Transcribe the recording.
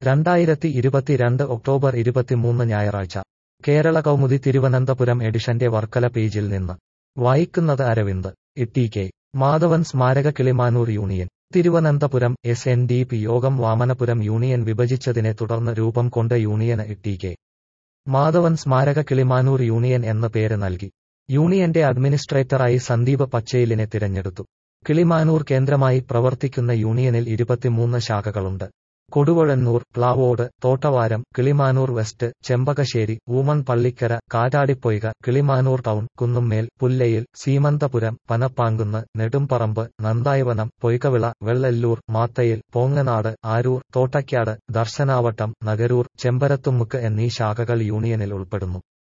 രണ്ടായിരത്തി ഇരുപത്തിരണ്ട് ഒക്ടോബർ ഇരുപത്തിമൂന്ന് ഞായറാഴ്ച കേരള കൗമുദി തിരുവനന്തപുരം എഡിഷന്റെ വർക്കല പേജിൽ നിന്ന് വായിക്കുന്നത് അരവിന്ദ് ഇട്ടി കെ മാധവൻ സ്മാരക Kilimanoor union Thiruvananthapuram S N D P യോഗം വാമനപുരം യൂണിയൻ വിഭജിച്ചതിനെ തുടർന്ന് രൂപം കൊണ്ട യൂണിയന് ഇട്ടി കെ മാധവൻ സ്മാരക കിളിമാനൂർ യൂണിയൻ എന്ന പേര് നൽകി യൂണിയന്റെ അഡ്മിനിസ്ട്രേറ്ററായി സന്ദീപ് പച്ചയിലിനെ തിരഞ്ഞെടുത്തു കിളിമാനൂർ കേന്ദ്രമായി പ്രവർത്തിക്കുന്ന യൂണിയനിൽ ഇരുപത്തിമൂന്ന് ശാഖകളുണ്ട് കൊടുവഴന്നൂർ പ്ലാവോട് തോട്ടവാരം കിളിമാനൂർ വെസ്റ്റ് ചെമ്പകശ്ശേരി ഊമൺ പള്ളിക്കര കാറ്റാടിപ്പൊയ്ക കിളിമാനൂർ ടൗൺ കുന്നുമ്മേൽ പുല്ലയിൽ സീമന്തപുരം പനപ്പാങ്കുന്ന് നെടുമ്പറമ്പ് നന്തായവനം പൊയ്കവിള വെള്ളല്ലൂർ മാത്തയിൽ പോങ്ങനാട് ആരൂർ തോട്ടയ്ക്കാട് ദർശനാവട്ടം നഗരൂർ ചെമ്പരത്തുമുക്ക് എന്നീ ശാഖകൾ യൂണിയനിൽ ഉൾപ്പെടുന്നു